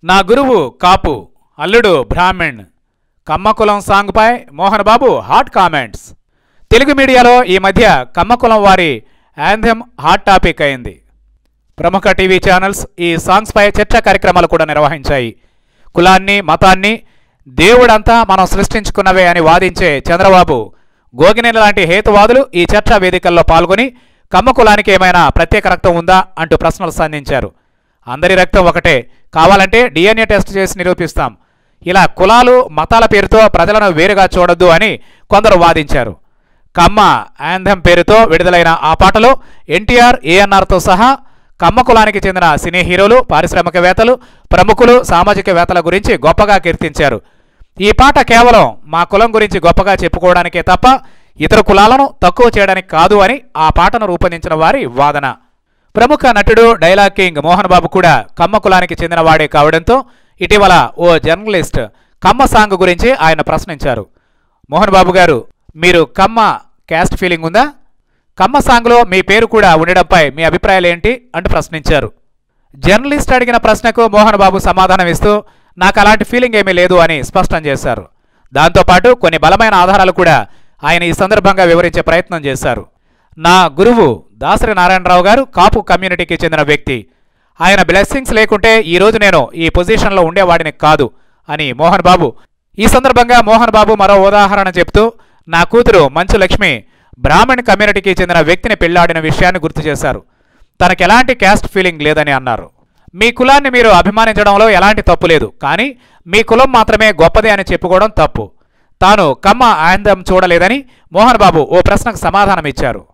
నా గురువు కాపు అల్లుడు బ్రాహ్మణ్ కమ్మకులం సాంగ్పై మోహన్ బాబు హాట్ కామెంట్స్ తెలుగు మీడియాలో ఈ మధ్య కమ్మకులం వారి యాంథెం హాట్ టాపిక్ అయింది ప్రముఖ టీవీ ఛానల్స్ ఈ సాంగ్స్పై చర్చా కార్యక్రమాలు కూడా నిర్వహించాయి కులాన్ని మతాన్ని దేవుడంతా మనం సృష్టించుకున్నవే అని వాదించే చంద్రబాబు గోగినేని లాంటి హేతువాదులు ఈ చర్చా వేదికల్లో పాల్గొని కమ్మ కులానికి ఏమైనా ప్రత్యేక రక్తం ఉందా అంటూ ప్రశ్నలు సంధించారు అందరి రక్తం ఒకటే కావాలంటే డిఎన్ఏ టెస్ట్ చేసి నిరూపిస్తాం ఇలా కులాలు మతాల పేరుతో ప్రజలను వేరుగా చూడొద్దు అని కొందరు వాదించారు కమ్మ యాంథెం పేరుతో విడుదలైన ఆ పాటలో ఎన్టీఆర్ ఏఎన్ఆర్తో సహా కమ్మ కులానికి చెందిన సినీ హీరోలు పారిశ్రామికవేత్తలు ప్రముఖులు సామాజికవేత్తల గురించి గొప్పగా కీర్తించారు ఈ పాట కేవలం మా కులం గురించి గొప్పగా చెప్పుకోవడానికే తప్ప ఇతర కులాలను తక్కువ చేయడానికి కాదు అని ఆ పాటను రూపొందించిన వారి వాదన ప్రముఖ నటుడు డైలాగ్ కింగ్ మోహన్ బాబు కూడా కమ్మ కులానికి చెందిన వాడే కావడంతో ఇటీవల ఓ జర్నలిస్ట్ కమ్మ సాంగ్ గురించి ఆయన ప్రశ్నించారు మోహన్ బాబు గారు మీరు కమ్మ క్యాస్ట్ ఫీలింగ్ ఉందా కమ్మ సాంగ్లో మీ పేరు కూడా ఉండడంపై మీ అభిప్రాయాలు ఏంటి అంటూ ప్రశ్నించారు జర్నలిస్ట్ అడిగిన ప్రశ్నకు మోహన్ బాబు సమాధానం ఇస్తూ నాకు అలాంటి ఫీలింగ్ ఏమీ లేదు అని స్పష్టం చేశారు దాంతోపాటు కొన్ని బలమైన ఆధారాలు కూడా ఆయన ఈ సందర్భంగా వివరించే ప్రయత్నం చేశారు నా గురువు దాసరి నారాయణరావు గారు కాపు కమ్యూనిటీకి చెందిన వ్యక్తి ఆయన బ్లెస్సింగ్స్ లేకుంటే ఈ రోజు నేను ఈ పొజిషన్లో ఉండేవాడిని కాదు అని మోహన్ బాబు ఈ సందర్భంగా మోహన్ బాబు మరో ఉదాహరణ చెప్తూ నా కూతురు మంచు లక్ష్మి బ్రాహ్మణ్ కమ్యూనిటీకి చెందిన వ్యక్తిని పెళ్లాడిన విషయాన్ని గుర్తు చేశారు తనకు ఎలాంటి క్యాస్ట్ ఫీలింగ్ లేదని అన్నారు మీ కులాన్ని మీరు అభిమానించడంలో ఎలాంటి తప్పు లేదు కానీ మీ కులం మాత్రమే గొప్పది అని చెప్పుకోవడం తప్పు తాను కమ్మ ఆనందం చూడలేదని మోహన్ బాబు ఓ ప్రశ్నకు సమాధానం ఇచ్చారు